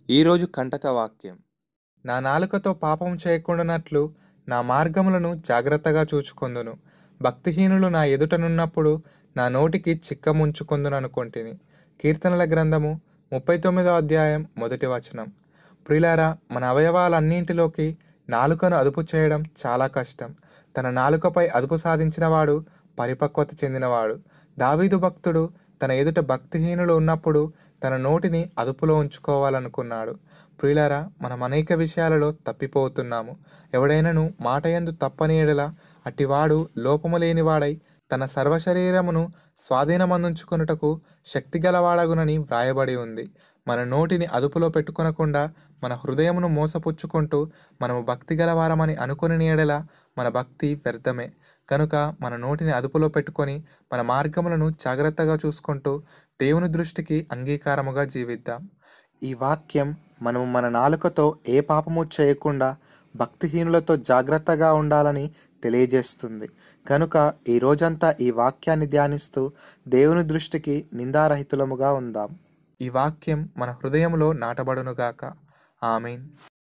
ఈరోజు కంటక వాక్యం నా నాలుకతో పాపం చేయకుండానట్లు నా మార్గములను జాగ్రత్తగా చూచుకొందును భక్తిహీనులు నా ఎదుటనున్నప్పుడు నా నోటికి చిక్కముంచుకొందుననుకొంటిని కీర్తనల గ్రంథము ముప్పై తొమ్మిదో అధ్యాయం మొదటి వచనం ప్రిలారా మన అవయవాలన్నింటిలోకి నాలుకను అదుపు చేయడం చాలా కష్టం తన నాలుకపై అదుపు సాధించినవాడు పరిపక్వత చెందినవాడు దావీదు భక్తుడు తన ఎదుట భక్తిహీనులు ఉన్నప్పుడు తన నోటిని అదుపులో ఉంచుకోవాలనుకున్నాడు ప్రియులారా మనం అనేక విషయాలలో తప్పిపోతున్నాము ఎవడైనను మాట యందు తప్పని ఎడల అట్టివాడు లోపము లేనివాడై తన సర్వశరీరమును స్వాధీనమందుంచుకొనుటకు శక్తిగలవాడగునని వ్రాయబడి ఉంది మన నోటిని అదుపులో పెట్టుకొనకుండా మన హృదయమును మోసపుచ్చుకుంటూ మనము భక్తి గలవారమని అనుకుని ఎడల మన భక్తి వ్యర్థమే కనుక మన నోటిని అదుపులో పెట్టుకొని మన మార్గములను జాగ్రత్తగా చూసుకుంటూ దేవుని దృష్టికి అంగీకారముగా జీవిద్దాం ఈ వాక్యం మనము మన నాలుకతో ఏ పాపము చేయకుండా భక్తిహీనులతో జాగ్రత్తగా ఉండాలని తెలియజేస్తుంది కనుక ఈ రోజంతా ఈ వాక్యాన్ని ధ్యానిస్తూ దేవుని దృష్టికి నిందారహితులముగా ఉందాం ఈ వాక్యం మన హృదయంలో నాటబడునుగాక ఆమెన్